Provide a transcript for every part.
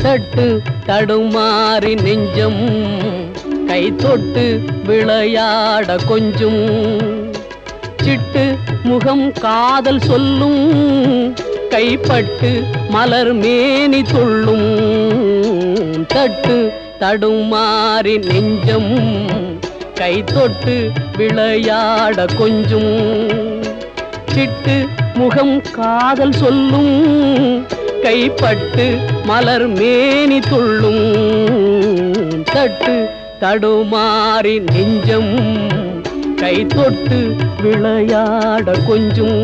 தட்டு தடுமாறி நெஞ்சம் கை தொட்டு விளையாட கொஞ்சும் சிட்டு முகம் காதல் சொல்லும் கைப்பட்டு மலர் மேனி துள்ளும் தட்டு தடுமாறி நெஞ்சம் கை தொட்டு விளையாட கொஞ்சும் சிட்டு முகம் காதல் சொல்லும் கைப்பட்டு மலர் மேனி துள்ளும் தட்டு தடுமாறி நெஞ்சம் கை தொட்டு விளையாட கொஞ்சும்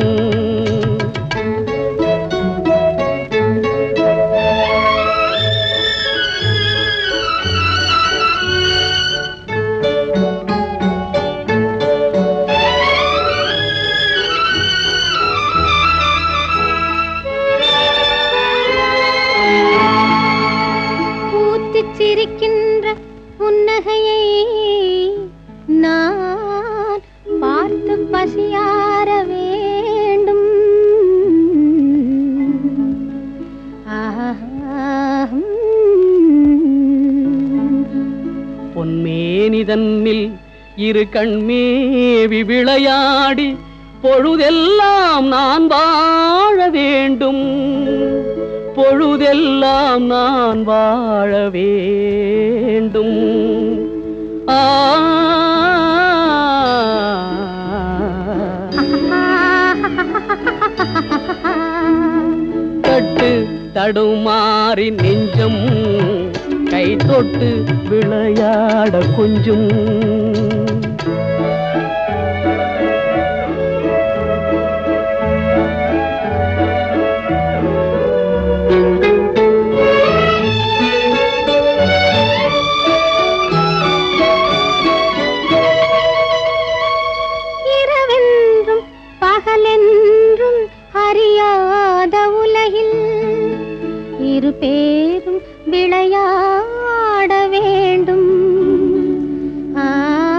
பூத்துச் சிரிக்கின்ற புன்னகையை நான் பார்த்து பசியார வேண்டும் பொன்மேனிதன்னில் இரு கண்மேவி விளையாடி பொழுதெல்லாம் நான் வாழ வேண்டும் பொழுதெல்லாம் நான் வாழ வேண்டும் ஆ தட்டு தடுமாறி நெஞ்சம் கை தொட்டு விளையாட கொஞ்சும் இரவென்றும் பகலென்றும் அறியாத உலகில் இரு பேரும் விளையாட வேண்டும் ஆ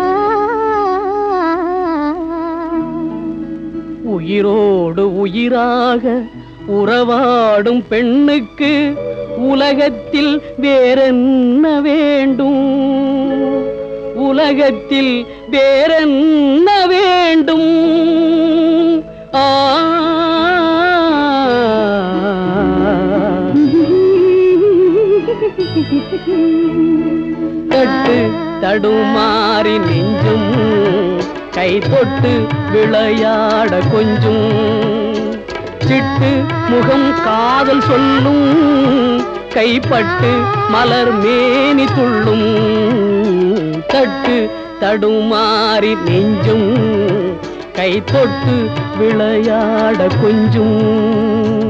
உயிரோடு உயிராக உறவாடும் பெண்ணுக்கு உலகத்தில் வேறென்ன வேண்டும் உலகத்தில் வேறென்ன வேண்டும் ஆ தட்டு தடுமாறி நெஞ்சும் கை தொட்டு விளையாட கொஞ்சும் சிட்டு முகம் காதல் சொல்லும் கைப்பட்டு மலர் மேனி துள்ளும் தட்டு தடுமாறி நெஞ்சும் கை தொட்டு விளையாட கொஞ்சும்